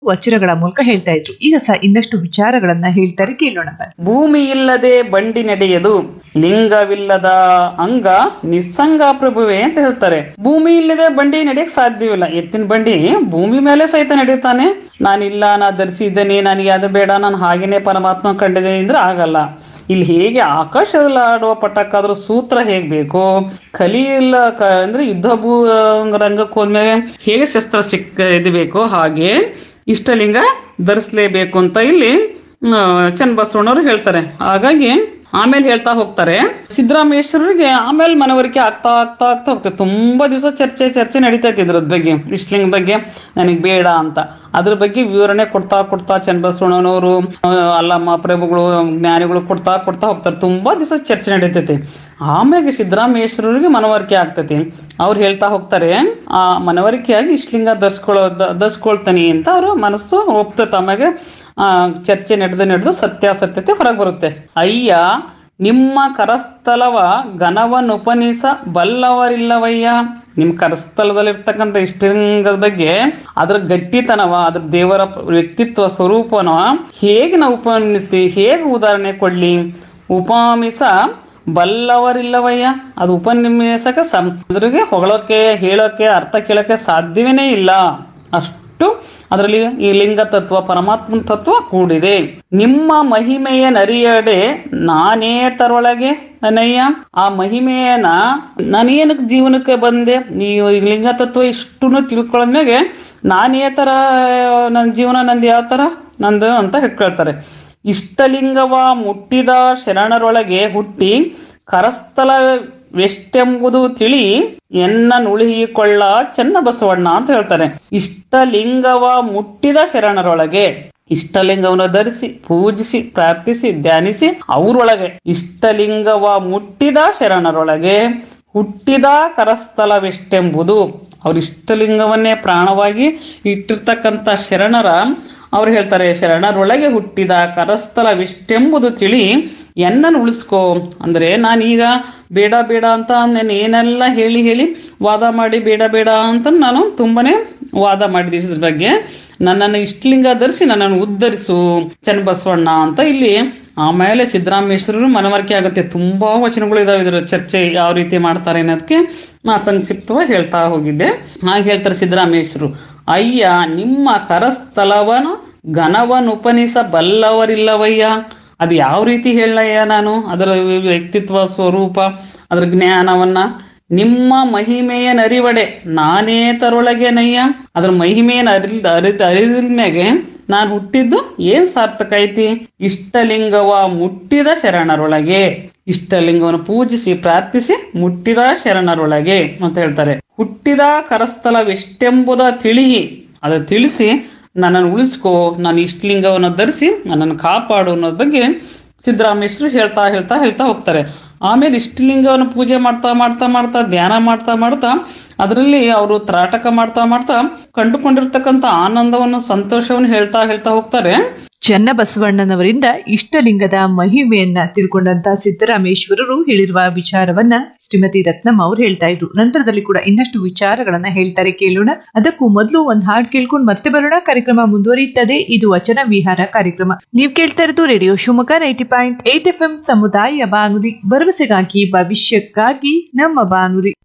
ವಚನಗಳ ಮೂಲಕ ಹೇಳ್ತಾ ಇದ್ರು ಈಗ ಸಹ ಇನ್ನಷ್ಟು ವಿಚಾರಗಳನ್ನ ಹೇಳ್ತಾರೆ ಕೇಳೋಣ ಬನ್ನಿ. ಭೂಮಿ ಇಲ್ಲದೆ ಬಂಡಿ ನಡೆಯದು ಲಿಂಗವಿಲ್ಲದ ಅಂಗ ನಿಸ್ಸಂಗ ಪ್ರಭುವೆ ಅಂತ ಹೇಳ್ತಾರೆ ಭೂಮಿ ಇಲ್ಲದೆ ಬಂಡಿ ನಡೆಯಕ್ ಸಾಧ್ಯವಿಲ್ಲ ಎತ್ತಿನ ಬಂಡಿ ಭೂಮಿ ಮೇಲೆ ಸಹಿತ ನಡೀತಾನೆ ನಾನಿಲ್ಲ ನಾ ಧರಿಸಿದ್ದೇನೆ ನನಗೆ ಅದು ಬೇಡ ನಾನು ಹಾಗೇನೆ ಪರಮಾತ್ಮ ಕಂಡಿದ್ದೇನೆ ಅಂದ್ರೆ ಆಗಲ್ಲ ಇಲ್ಲಿ ಹೇಗೆ ಆಕಾಶದಲ್ಲಿ ಆಡುವ ಪಟಕ್ಕಾದ್ರೂ ಸೂತ್ರ ಹೇಗ್ ಬೇಕು ಕಲಿ ಇಲ್ಲ ಕ ಅಂದ್ರೆ ಯುದ್ಧ ಭೂ ರಂಗಕ್ಕೆ ಹೋದ್ಮೇಲೆ ಹೇಗೆ ಶಸ್ತ್ರ ಸಿಕ್ಕ ಇದು ಬೇಕೋ ಹಾಗೆ ಇಷ್ಟಲಿಂಗ ಧರಿಸ್ಲೇಬೇಕು ಅಂತ ಇಲ್ಲಿ ಚನ್ನಬಸವಣ್ಣವರು ಹೇಳ್ತಾರೆ ಹಾಗಾಗಿ ಆಮೇಲೆ ಹೇಳ್ತಾ ಹೋಗ್ತಾರೆ ಸಿದ್ದರಾಮೇಶ್ವರರಿಗೆ ಆಮೇಲೆ ಮನವರಿಕೆ ಆಗ್ತಾ ಆಗ್ತಾ ಆಗ್ತಾ ಹೋಗ್ತದೆ ತುಂಬಾ ದಿವಸ ಚರ್ಚೆ ಚರ್ಚೆ ನಡೀತಾ ಇತ್ತು ಇದ್ರದ್ ಬಗ್ಗೆ ಇಷ್ಟಲಿಂಗ ಬಗ್ಗೆ ನನಗೆ ಬೇಡ ಅಂತ ಅದ್ರ ಬಗ್ಗೆ ವಿವರಣೆ ಕೊಡ್ತಾ ಕೊಡ್ತಾ ಚನ್ನಬಸವಣ್ಣನವರು ಆ, ಅಲ್ಲಮ್ಮ ಪ್ರಭುಗಳು ಜ್ಞಾನಿಗಳು ಕೊಡ್ತಾ ಕೊಡ್ತಾ ಹೋಗ್ತಾರೆ ತುಂಬಾ ದಿವಸ ಚರ್ಚೆ ನಡೀತೈತಿ ಆಮೇಲೆ ಸಿದ್ದರಾಮೇಶ್ವರರಿಗೆ ಮನವರಿಕೆ ಆಗ್ತೈತಿ ಅವ್ರು ಹೇಳ್ತಾ ಹೋಗ್ತಾರೆ ಆ ಮನವರಿಕೆಯಾಗಿ ಇಷ್ಟಲಿಂಗ ಧರಿಸ್ಕೊಳ್ಳೋ ದ- ಧರಿಸ್ಕೊಳ್ತಾನೆ ಅಂತ ಅವರು ಮನಸ್ಸು ಒಪ್ತೈತೆ ಆಮೇಲೆ ಆ ಚರ್ಚೆ ನಡೆದು ನಡೆದು ಸತ್ಯಾಸತ್ಯತೆ ಹೊರಗೆ ಬರುತ್ತೆ ಅಯ್ಯ ನಿಮ್ಮ ಕರಸ್ಥಲವ ಘನವನ್ನುಪನಿಸ ಬಲ್ಲವರಿಲ್ಲವಯ್ಯ ನಿಮ್ ಕರಸ್ಥಲದಲ್ಲಿರ್ತಕ್ಕಂಥ ಇಷ್ಟಲಿಂಗದ ಬಗ್ಗೆ ಅದ್ರ ಗಟ್ಟಿತನವ ಅದ್ರ ದೇವರ ವ್ಯಕ್ತಿತ್ವ ಸ್ವರೂಪನ ಹೇಗೆ ನಾವು ಉಪನಿಸಿ ಹೇಗೆ ಉದಾಹರಣೆ ಕೊಡ್ಲಿ ಉಪಮಿಸ ಬಲ್ಲವರಿಲ್ಲವಯ್ಯ ಅದು ಉಪನ್ಯಾಸಕ ಅದ್ರಿಗೆ ಹೊಗಳೋಕೆ ಹೇಳೋಕೆ ಅರ್ಥ ಕೇಳೋಕೆ ಸಾಧ್ಯವೇನೇ ಇಲ್ಲ ಅಷ್ಟು ಅದರಲ್ಲಿ ಈ ಲಿಂಗ ತತ್ವ ಪರಮಾತ್ಮ ತತ್ವ ಕೂಡಿದೆ ನಿಮ್ಮ ಮಹಿಮೆಯ ನರಿಯಡೆ ನಾನೇ ತರೊಳಗೆ ಅನಯ್ಯ ಆ ಮಹಿಮೆಯನ್ನ ನಾನೇನಕ್ಕೆ ಜೀವನಕ್ಕೆ ಬಂದೆ ನೀವು ಈ ಲಿಂಗ ತತ್ವ ಇಷ್ಟನ್ನು ತಿಳ್ಕೊಳ್ಳೋದ್ಮೇಲೆ ನಾನೇ ತರ ನನ್ನ ಜೀವನ ನಂದು ಯಾವ ತರ ನಂದು ಅಂತ ಹೇಳ್ಕೊಳ್ತಾರೆ ಇಷ್ಟಲಿಂಗವ ಮುಟ್ಟಿದ ಶರಣರೊಳಗೆ ಹುಟ್ಟಿ ಕರಸ್ಥಲವೆಷ್ಟೆಂಬುದು ತಿಳಿ ಎನ್ನ ನುಳಿಯಿಕೊಳ್ಳ ಚೆನ್ನ ಬಸವಣ್ಣ ಅಂತ ಹೇಳ್ತಾರೆ ಇಷ್ಟಲಿಂಗವ ಮುಟ್ಟಿದ ಶರಣರೊಳಗೆ ಇಷ್ಟಲಿಂಗವನ್ನು ಧರಿಸಿ ಪೂಜಿಸಿ ಪ್ರಾರ್ಥಿಸಿ ಧ್ಯಾನಿಸಿ ಅವರೊಳಗೆ ಇಷ್ಟಲಿಂಗವ ಮುಟ್ಟಿದ ಶರಣರೊಳಗೆ ಹುಟ್ಟಿದ ಕರಸ್ಥಲವೆಷ್ಟೆಂಬುದು ಅವ್ರ ಇಷ್ಟಲಿಂಗವನ್ನೇ ಪ್ರಾಣವಾಗಿ ಇಟ್ಟಿರ್ತಕ್ಕಂಥ ಶರಣರ ಅವ್ರು ಹೇಳ್ತಾರೆ ಶರಣರೊಳಗೆ ಹುಟ್ಟಿದ ಕರಸ್ಥಲವಿಷ್ಟೆಂಬುದು ತಿಳಿ ಎನ್ನನ್ನು ಉಳಿಸ್ಕೋ ಅಂದ್ರೆ ನಾನೀಗ ಬೇಡ ಬೇಡ ಅಂತ ನಾನು ಏನೆಲ್ಲ ಹೇಳಿ ಹೇಳಿ ವಾದ ಮಾಡಿ ಬೇಡ ಬೇಡ ಅಂತ ನಾನು ತುಂಬಾನೇ ವಾದ ಮಾಡಿದೆ ಇದ್ರ ಬಗ್ಗೆ ನನ್ನನ್ನು ಇಷ್ಟಲಿಂಗ ಧರಿಸಿ ನನ್ನನ್ನು ಉದ್ಧರಿಸು ಚನ್ನಬಸವಣ್ಣ ಅಂತ ಇಲ್ಲಿ ಆಮೇಲೆ ಸಿದ್ದರಾಮೇಶ್ವರರು ಮನವರಿಕೆ ಆಗುತ್ತೆ ತುಂಬಾ ವಚನಗಳು ಇದಾವೆ ಇದ್ರ ಚರ್ಚೆ ಯಾವ ರೀತಿ ಮಾಡ್ತಾರೆ ಅನ್ನೋದಕ್ಕೆ ನಾ ಸಂಕ್ಷಿಪ್ತವಾಗಿ ಹೇಳ್ತಾ ಹೋಗಿದ್ದೆ ಹಾಗೆ ಹೇಳ್ತಾರೆ ಸಿದ್ದರಾಮೇಶ್ವರರು ಅಯ್ಯ ನಿಮ್ಮ ಕರಸ್ಥಲವನ ಘನವನುಪನಿಸ ಬಲ್ಲವರಿಲ್ಲವಯ್ಯ ಅದು ಯಾವ ರೀತಿ ಹೇಳಯ್ಯ ನಾನು ಅದರ ವ್ಯಕ್ತಿತ್ವ ಸ್ವರೂಪ ಅದರ ಜ್ಞಾನವನ್ನ ನಿಮ್ಮ ಮಹಿಮೆಯ ನರಿವಡೆ ನಾನೇ ತರೊಳಗೆ ನಯ್ಯ ಅದ್ರ ಮಹಿಮೆಯನ್ನು ಅರಿಲ್ದ ಅರಿದ ಅರಿದ್ಮ್ಯಾಗೆ ನಾನು ಹುಟ್ಟಿದ್ದು ಏನ್ ಸಾರ್ಥಕ ಐತಿ ಇಷ್ಟಲಿಂಗವ ಮುಟ್ಟಿದ ಶರಣರೊಳಗೆ ಇಷ್ಟಲಿಂಗವನ್ನು ಪೂಜಿಸಿ ಪ್ರಾರ್ಥಿಸಿ ಮುಟ್ಟಿದ ಶರಣರೊಳಗೆ ಅಂತ ಹೇಳ್ತಾರೆ ಹುಟ್ಟಿದ ಕರಸ್ಥಲವೆಷ್ಟೆಂಬುದ ತಿಳಿ ಅದು ತಿಳಿಸಿ ನನ್ನನ್ನು ಉಳಿಸ್ಕೋ ನಾನು ಇಷ್ಟಲಿಂಗವನ್ನು ಧರಿಸಿ ನನ್ನನ್ನು ಕಾಪಾಡು ಅನ್ನೋದ್ ಬಗ್ಗೆ ಸಿದ್ದರಾಮೇಶ್ವರು ಹೇಳ್ತಾ ಹೇಳ್ತಾ ಹೇಳ್ತಾ ಹೋಗ್ತಾರೆ ಆಮೇಲೆ ಇಷ್ಟಲಿಂಗವನ್ನು ಪೂಜೆ ಮಾಡ್ತಾ ಮಾಡ್ತಾ ಮಾಡ್ತಾ ಧ್ಯಾನ ಮಾಡ್ತಾ ಮಾಡ್ತಾ ಅದರಲ್ಲಿ ಅವರು ತ್ರಾಟಕ ಮಾಡ್ತಾ ಮಾಡ್ತಾ ಕಂಡುಕೊಂಡಿರ್ತಕ್ಕಂಥ ಆನಂದವನ್ನು ಸಂತೋಷವನ್ನು ಹೇಳ್ತಾ ಹೇಳ್ತಾ ಹೋಗ್ತಾರೆ ಚನ್ನಬಸವಣ್ಣನವರಿಂದ ಇಷ್ಟಲಿಂಗದ ಮಹಿಮೆಯನ್ನ ತಿಳ್ಕೊಂಡಂತ ಸಿದ್ದರಾಮೇಶ್ವರರು ಹೇಳಿರುವ ವಿಚಾರವನ್ನ ಶ್ರೀಮತಿ ರತ್ನಮ್ಮ ಅವ್ರು ಹೇಳ್ತಾ ಇದ್ರು ನಂತರದಲ್ಲಿ ಕೂಡ ಇನ್ನಷ್ಟು ವಿಚಾರಗಳನ್ನ ಹೇಳ್ತಾರೆ ಕೇಳೋಣ ಅದಕ್ಕೂ ಮೊದಲು ಒಂದ್ ಹಾಡ್ ಕೇಳ್ಕೊಂಡು ಮತ್ತೆ ಬರೋಣ ಕಾರ್ಯಕ್ರಮ ಮುಂದುವರಿಯುತ್ತದೆ ಇದು ವಚನ ವಿಹಾರ ಕಾರ್ಯಕ್ರಮ ನೀವು ಕೇಳ್ತಾ ಇರೋದು radio Shivamogga ninety point eight F M ಸಮುದಾಯ ಬಾನುಲಿ ಭರವಸೆಗಾಗಿ ಭವಿಷ್ಯಕ್ಕಾಗಿ ನಮ್ಮ ಬಾನುಲಿ